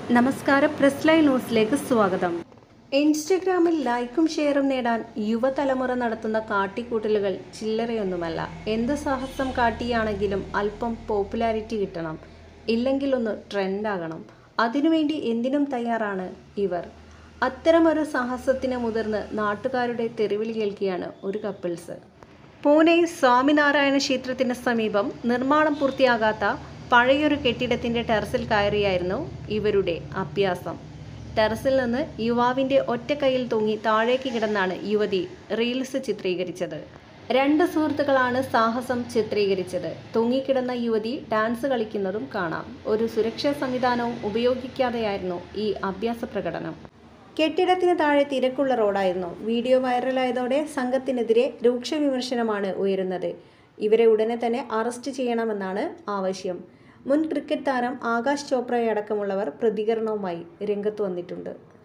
നമസ്കാരം press live ന്യൂസിലേക്ക് സ്വാഗതം ഇൻസ്റ്റഗ്രാമിൽ ലൈക്കും ഷെയറും നേടാൻ യുവതലമുറ നടത്തുന്ന കാട്ടിക്കൂട്ടലുകൾ ചില്ലറയൊന്നുമല്ല എന്ത് സാഹസം കാട്ടിയാണെങ്കിലും അല്പം പോപ്പുലാരിറ്റി കിട്ടണം ഇല്ലെങ്കിൽ ഒന്ന് ട്രെൻഡാകണം അതിനുവേണ്ടി എന്തിനും തയ്യാറാണ് ഇവർ അത്തരമൊരു സാഹസത്തിന് മുതിർന്ന് നാട്ടുകാരുടെ തെരുവിളി കേൾക്കുകയാണ് ഒരു കപ്പിൾസ് പൂനെ സ്വാമിനാരായണ ക്ഷേത്രത്തിന് സമീപം നിർമ്മാണം പൂർത്തിയാകാത്ത പഴയൊരു കെട്ടിടത്തിന്റെ ടെറസിൽ കയറിയായിരുന്നു ഇവരുടെ അഭ്യാസം ടെറസിൽ നിന്ന് യുവാവിന്റെ ഒറ്റ കൈയിൽ തൂങ്ങി താഴേക്ക് കിടന്നാണ് യുവതി റീൽസ് ചിത്രീകരിച്ചത് രണ്ട് സുഹൃത്തുക്കളാണ് സാഹസം ചിത്രീകരിച്ചത് തൂങ്ങിക്കിടന്ന യുവതി ഡാൻസ് കളിക്കുന്നതും കാണാം ഒരു സുരക്ഷാ സംവിധാനവും ഉപയോഗിക്കാതെയായിരുന്നു ഈ അഭ്യാസ പ്രകടനം കെട്ടിടത്തിന് താഴെ തിരക്കുള്ള റോഡായിരുന്നു വീഡിയോ വൈറലായതോടെ സംഘത്തിനെതിരെ രൂക്ഷ വിമർശനമാണ് ഉയരുന്നത് ഇവരെ ഉടനെ തന്നെ അറസ്റ്റ് ചെയ്യണമെന്നാണ് ആവശ്യം മുൻ ക്രിക്കറ്റ് താരം ആകാശ് ചോപ്രയടക്കമുള്ളവർ പ്രതികരണവുമായി രംഗത്ത് വന്നിട്ടുണ്ട്